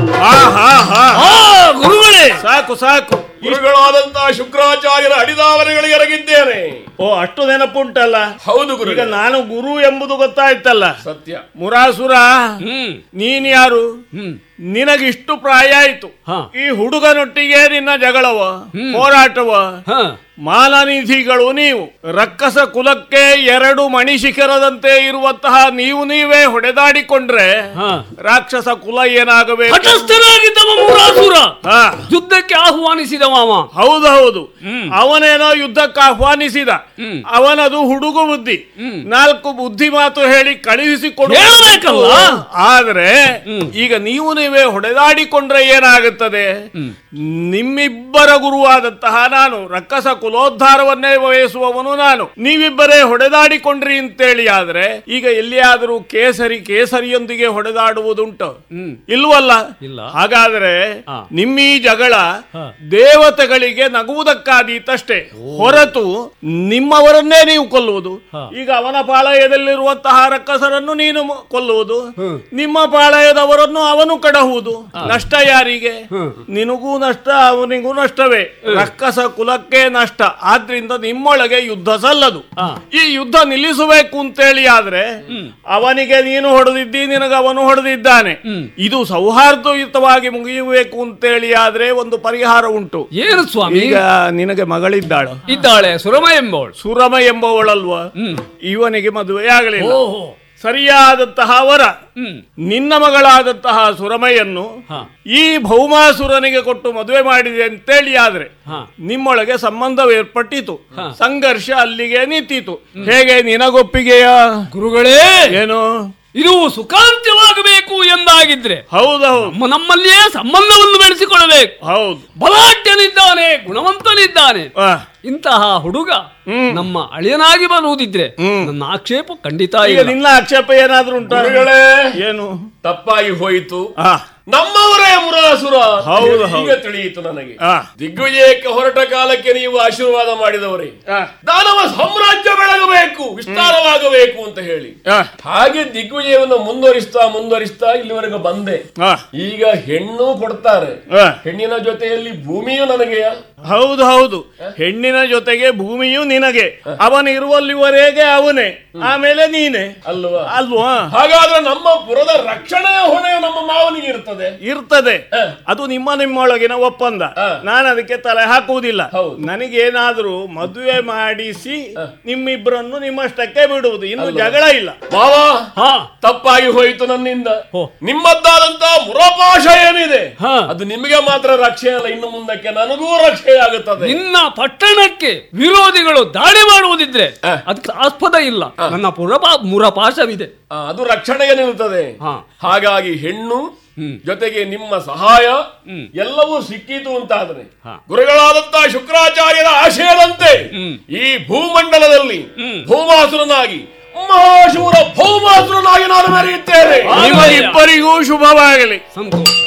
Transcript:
ಹಾ ಹಾ ಹಾ ಆ ಗುರುಗಳೇ ಸಾಕು ಸಾಕು ಗುರುಗಳಾದಂತಹ ಶುಕ್ರಾಚಾರ್ಯರ ಅಡಿದಾವನೆಗಳಿಗೆ ಎರಗಿದ್ದೇನೆ ಓ ಅಷ್ಟು ನೆನಪುಂಟಲ್ಲ ಹೌದು ಗುರು ಈಗ ನಾನು ಗುರು ಎಂಬುದು ಗೊತ್ತಾಯ್ತಲ್ಲ ಸತ್ಯ ಮುರಾಸುರ ಹ್ಮ್ ನೀನ್ ಯಾರು ಹ್ಮ್ ನಿನಗಿಷ್ಟು ಪ್ರಾಯ ಆಯ್ತು ಹಾ. ಈ ಹುಡುಗನೊಟ್ಟಿಗೆ ನಿನ್ನ ಜಗಳವ ಹೋರಾಟವ ಹ ಮಾನನಿಧಿಗಳು ನೀವು ರಕ್ಕಸ ಕುಲಕ್ಕೆ ಎರಡು ಮಣಿಶಿಖರದಂತೆ ಇರುವಂತಹ ನೀವು ನೀವೇ ಹೊಡೆದಾಡಿಕೊಂಡ್ರೆ ಹಾ. ರಾಕ್ಷಸ ಕುಲ ಏನಾಗಬೇಕು ತಟಸ್ಥನಾಗಿದ್ದವ ಮೂರಾಸುರ ಹಾ ಯುದ್ಧಕ್ಕೆ ಆಹ್ವಾನಿಸಿದವ ಅವ ಹೌದು ಹೌದು ಹ್ಮ್. ಅವನೇನೋ ಯುದ್ಧಕ್ಕೆ ಆಹ್ವಾನಿಸಿದ ಹ್ಮ್. ಅವನದು ಹುಡುಗು ಬುದ್ಧಿ ಹ್ಮ್. ನಾಲ್ಕು ಬುದ್ಧಿ ಮಾತು ಹೇಳಿ ಕಳುಹಿಸಿಕೊಡು ಹೇಳ್ಬೇಕಲ್ಲ? ಆದ್ರೆ ಹ್ಮ್. ಈಗ ನೀವು ನೀವೇ ಹೊಡೆದಾಡಿಕೊಂಡ್ರೆ ಏನಾಗುತ್ತದೆ ನಿಮ್ಮಿಬ್ಬರ ಗುರುವಾದಂತಹ ನಾನು ರಕ್ಕಸ ಕುಲೋದ್ಧಾರವನ್ನೇ ವಹಿಸುವವನು ನಾನು ನೀವಿಬ್ಬರೇ ಹೊಡೆದಾಡಿಕೊಂಡ್ರಿ ಅಂತೇಳಿ ಆದ್ರೆ ಈಗ ಎಲ್ಲಿಯಾದರೂ ಕೇಸರಿ ಕೇಸರಿಯೊಂದಿಗೆ ಹೊಡೆದಾಡುವುದುಂಟು ಹ್ಮ್. ಇಲ್ವಲ್ಲ ಇಲ್ಲ. ಹಾಗಾದ್ರೆ ಹಾ. ನಿಮ್ಮೀ ಜಗಳ ಹಾ. ದೇವತೆಗಳಿಗೆ ನಗುವುದಕ್ಕಾದೀತಷ್ಟೇ ಹೊರತು ನಿಮ್ಮವರನ್ನೇ ನೀವು ಕೊಲ್ಲುವುದು ಹಾ. ಈಗ ಅವನ ಪಾಳಯದಲ್ಲಿರುವಂತಹ ರಕ್ಕಸರನ್ನು ನೀನು ಮ- ಕೊಲ್ಲುವುದು ಹ್ಮ್. ನಿಮ್ಮ ಪಾಳಯದವರನ್ನು ಅವನು ಕಡಹುವುದು ನಷ್ಟ ಯಾರಿಗೆ ಹ್ಮ್. ನಿನಗೂ ನಷ್ಟ ಅವನಿಗೂ ನಷ್ಟವೇ ರಕ್ಕಸ ಕುಲಕ್ಕೆ ನಷ್ಟ ಆದ್ರಿಂದ ನಿಮ್ಮೊಳಗೆ ಯುದ್ಧ ಸಲ್ಲದು ಹಾ. ಈ ಯುದ್ಧ ನಿಲ್ಲಿಸಬೇಕು ಅಂತೇಳಿ ಆದ್ರೆ ಅವನಿಗೆ ನೀನು ಹೊಡೆದಿದ್ದಿ ನಿನಗೆ ಅವನು ಹೊಡೆದಿದ್ದಾನೆ ಹ್ಮ್. ಇದು ಸೌಹಾರ್ದಯುತವಾಗಿ ಮುಗಿಯಬೇಕು ಅಂತೇಳಿ ಆದ್ರೆ ಒಂದು ಪರಿಹಾರ ಉಂಟು ಏನು ಸ್ವಾಮಿ ಈಗ ನಿನಗೆ ಮಗಳಿದ್ದಾಳು ಇದ್ದಾಳೆ ಸುರಮ ಎಂಬವಳು ಸುರಮ ಎಂಬವಳಲ್ವ ಹ್ಮ್ ಇವನಿಗೆ ಮದುವೆ ಆಗಲಿಲ್ಲ ಓಹೋ ಸರಿಯಾದಂತಹ ವರ ಹ್ಮ್ ನಿನ್ನ ಮಗಳಾದಂತಹ ಸುರಮೆಯನ್ನು ಹಾ. ಈ ಭೌಮಾಸುರನಿಗೆ ಕೊಟ್ಟು ಮದುವೆ ಮಾಡಿದೆ ಅಂತೇಳಿ ಆದ್ರೆ ಹಾ. ನಿಮ್ಮೊಳಗೆ ಸಂಬಂಧ ಏರ್ಪಟ್ಟಿತು ಹಾ. ಸಂಘರ್ಷ ಅಲ್ಲಿಗೆ ನಿಂತಿತು ಹೇಗೆ ನಿನಗೊಪ್ಪಿಗೆಯ ಗುರುಗಳೇ ಏನು ಇದು ಸುಖಾಂತ್ಯವಾಗಬೇಕು ಎಂದಾಗಿದ್ರೆ ಹೌದೌದು ನಮ್ಮ ನಮ್ಮಲ್ಲಿಯೇ ಸಂಬಂಧವನ್ನು ಬೆಳೆಸಿಕೊಳ್ಳಬೇಕು ಹೌದು ಬಲಾಢ್ಯನಿದ್ದಾನೆ ಗುಣವಂತನಿದ್ದಾನೆ ಆ, ಇಂತಹ ಹುಡುಗ ಹ್ಮ್. ನಮ್ಮ ಅಳಿಯನಾಗಿ ಬರುವುದಿದ್ರೆ ಹ್ಮ್. ನನ್ನ ಆಕ್ಷೇಪ ಖಂಡಿತ ಈಗ ಇಲ್ಲ ನಿನ್ನ ಆಕ್ಷೇಪ ಏನಾದ್ರೂ ಉಂಟಾ ಗುರುಗಳೇ ಏನು ತಪ್ಪಾಗಿ ಹೋಯಿತು ಆ, ನಮ್ಮವರೇ ಮುರಾಸುರ ಹೌದು, ಈಗ ಹೌದು. ತಿಳಿಯಿತು ನನಗೆ ಆ, ದಿಗ್ವಿಜಯಕ್ಕೆ ಹೊರಟ ಕಾಲಕ್ಕೆ ನೀವು ಆಶೀರ್ವಾದ ಮಾಡಿದವರೇ ಆ, ದಾನವ ಸಾಮ್ರಾಜ್ಯ ಬೆಳಗಬೇಕು ವಿಸ್ತಾರವಾಗಬೇಕು ಅಂತ ಹೇಳಿ ಆ, ಹಾಗೆ ದಿಗ್ವಿಜಯವನ್ನು ಮುಂದುವರಿಸ್ತಾ ಮುಂದುವರಿಸ್ತಾ ಇಲ್ಲಿವರೆಗೂ ಬಂದೆ ಆ, ಈಗ ಹೆಣ್ಣು ಕೊಡ್ತಾರೆ ಆ. ಹೆಣ್ಣಿನ ಜೊತೆಯಲ್ಲಿ ಭೂಮಿಯು ನನಗೆ ಹೌದು ಹೌದು ಹೆಣ್ಣಿನ ಜೊತೆಗೆ ಭೂಮಿಯು ನಿನಗೆ ಅವನು ಇರುವಲ್ಲಿವರೆಗೆ ಅವನೇ ಆಮೇಲೆ ನೀನೆ ಅಲ್ವಾ ಅಲ್ವಾ ಹಾಗಾದ್ರೆ ನಮ್ಮ ಪುರದ ರಕ್ಷಣೆಯ ಹೊಣೆಯು ನಮ್ಮ ಮಾವನಿಗೆ ಇರ್ತದೆ ಇರ್ತದೆ ಹ. ಅದು ನಿಮ್ಮ ನಿಮ್ಮೊಳಗಿನ ಒಪ್ಪಂದ ಹ. ನಾನು ಅದಕ್ಕೆ ತಲೆ ಹಾಕುವುದಿಲ್ಲ ಹೌದು. ನನಗೇನಾದ್ರೂ ಮದುವೆ ಮಾಡಿಸಿ ನಿಮ್ಮಿಬ್ಬರನ್ನು ನಿಮ್ಮಷ್ಟಕ್ಕೆ ಬಿಡುವುದು ಇನ್ನು ಜಗಳ ಇಲ್ಲ ಮಾವ ಹಾ ತಪ್ಪಾಗಿ ಹೋಯಿತು ನನ್ನಿಂದ ಹೋ. ನಿಮ್ಮದ್ದಾದಂತಹ ಮುರಪಾಶ ಏನಿದೆ ಹಾ. ಅದು ನಿಮಗೆ ಮಾತ್ರ ರಕ್ಷೆ ಅಲ್ಲ ಇನ್ನು ಮುಂದಕ್ಕೆ ನನಗೂ ರಕ್ಷೆ ಆಗುತ್ತದೆ ನಿನ್ನ ಪಟ್ಟಣಕ್ಕೆ ವಿರೋಧಿಗಳು ದಾಳಿ ಮಾಡುವುದಿದ್ರೆ ಹ. ಅದಕ್ಕೆ ಆಸ್ಪದ ಇಲ್ಲ ನನ್ನ ಪುರಪಾ ಮುರಪಾಶವಿದೆ ಆ, ಅದು ರಕ್ಷಣೆಗೆ ನಿಲ್ತದೆ ಹಾ. ಹಾಗಾಗಿ ಹೆಣ್ಣು ಹ್ಮ್. ಜೊತೆಗೆ ನಿಮ್ಮ ಸಹಾಯ ಹ್ಮ್. ಎಲ್ಲವೂ ಸಿಕ್ಕಿತು ಅಂತಾದ್ರೆ ಹಾ. ಗುರುಗಳಾದಂತಹ ಶುಕ್ರಾಚಾರ್ಯರ ಆಶಯದಂತೆ ಹ್ಮ್. ಈ ಭೂಮಂಡಲದಲ್ಲಿ ಹ್ಮ್. ಭೌಮಾಸುರನಾಗಿ ಮಹಾಶೂರ ಭೌಮಾಸುರನಾಗಿ ನಾನು ಮೆರೆಯುತ್ತೇನೆ ನಿಮಗಿಬ್ಬರಿಗೂ ಶುಭವಾಗಲಿ ಸಂತೋಷ